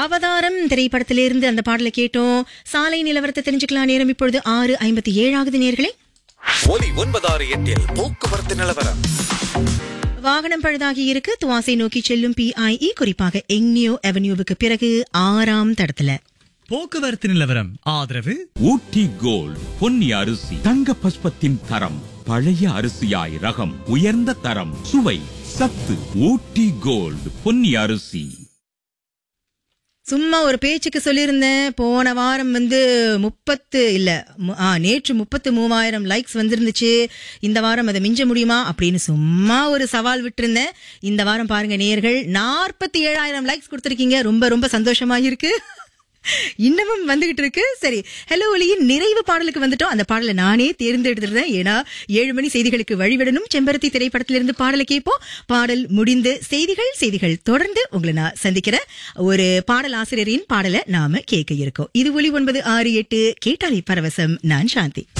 அவதாரம் திரைப்படத்திலிருந்து அந்த பாடலை கேட்டோம் சாலை நிலவரத்தை தெரிஞ்சுக்கலாம் நேரம் இப்பொழுது ஆறு ஐம்பத்தி ஏழாவது நேர்களே ஒலி ஒன்பதாறு எட்டில் போக்குவரத்து நிலவரம் வாகனம் பழுதாகி இருக்கு துவாசை நோக்கி செல்லும் பிஐஇ குறிப்பாக எங்னியோ அவென்யூவுக்கு பிறகு ஆறாம் தடத்துல போக்குவரத்து நிலவரம் ஆதரவு ஊட்டி கோல்ட் பொன்னி அரிசி தங்க பஸ்பத்தின் தரம் பழைய அரிசியாய் ரகம் உயர்ந்த தரம் சுவை சத்து ஊட்டி கோல்ட் பொன்னி அரிசி சும்மா ஒரு பேச்சுக்கு சொல்லியிருந்தேன் போன வாரம் வந்து முப்பத்து இல்ல மு- ஆ, நேற்று முப்பத்து மூவாயிரம் லைக்ஸ் வந்திருந்துச்சு இந்த வாரம் அதை மிஞ்ச முடியுமா அப்படின்னு சும்மா ஒரு சவால் விட்டிருந்தேன் இந்த வாரம் பாருங்க நேர்கள் நாற்பத்தி ஏழாயிரம் லைக்ஸ் கொடுத்துருக்கீங்க ரொம்ப ரொம்ப சந்தோஷமா இருக்கு இன்னமும் வந்துகிட்டு இருக்கு சரி ஹலோ ஒலியின் நிறைவு பாடலுக்கு வந்துட்டோம் அந்த பாடலை நானே தேர்ந்தெடுத்துருந்தேன் ஏன்னா ஏழு மணி செய்திகளுக்கு வழிவிடணும் செம்பருத்தி திரைப்படத்திலிருந்து பாடலை கேட்போம் பாடல் முடிந்து செய்திகள் செய்திகள் தொடர்ந்து உங்களை நான் சந்திக்கிறேன் ஒரு பாடல் ஆசிரியரின் பாடலை நாம கேட்க இருக்கோம் இது ஒலி ஒன்பது ஆறு எட்டு கேட்டாலே பரவசம் நான் சாந்தி